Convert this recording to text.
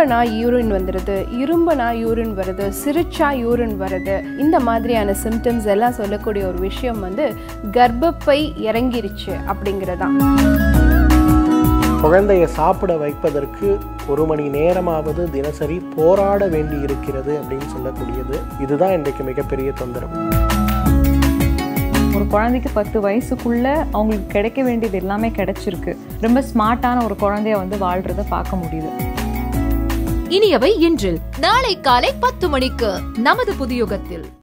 தும்பனா urine வந்துடுது இரும்பனா urine வருது சிரிச்சா யூரின் வருது இந்த மாதிரியான சிம்டம்ஸ் எல்லாம் சொல்லக்கூடிய ஒரு விஷயம் வந்து கர்ப்பப்பை இறங்கிருச்சு அப்படிங்கிறதான் குழந்தையை சாப்பிட வைப்பதற்கு ஒரு மணி நேரமாவது தினசரி போராட வேண்டி இருக்கிறது அப்படின்னு சொல்லக்கூடியது இதுதான் இன்றைக்கு மிகப்பெரிய தொந்தரவு ஒரு குழந்தைக்கு பத்து வயசுக்குள்ள அவங்களுக்கு கிடைக்க வேண்டியது எல்லாமே கிடைச்சிருக்கு ரொம்ப ஸ்மார்ட்டான ஒரு குழந்தைய வந்து வாழ்றத பார்க்க முடியுது இனியவை இன்றில் நாளை காலை பத்து மணிக்கு நமது புதியுகத்தில்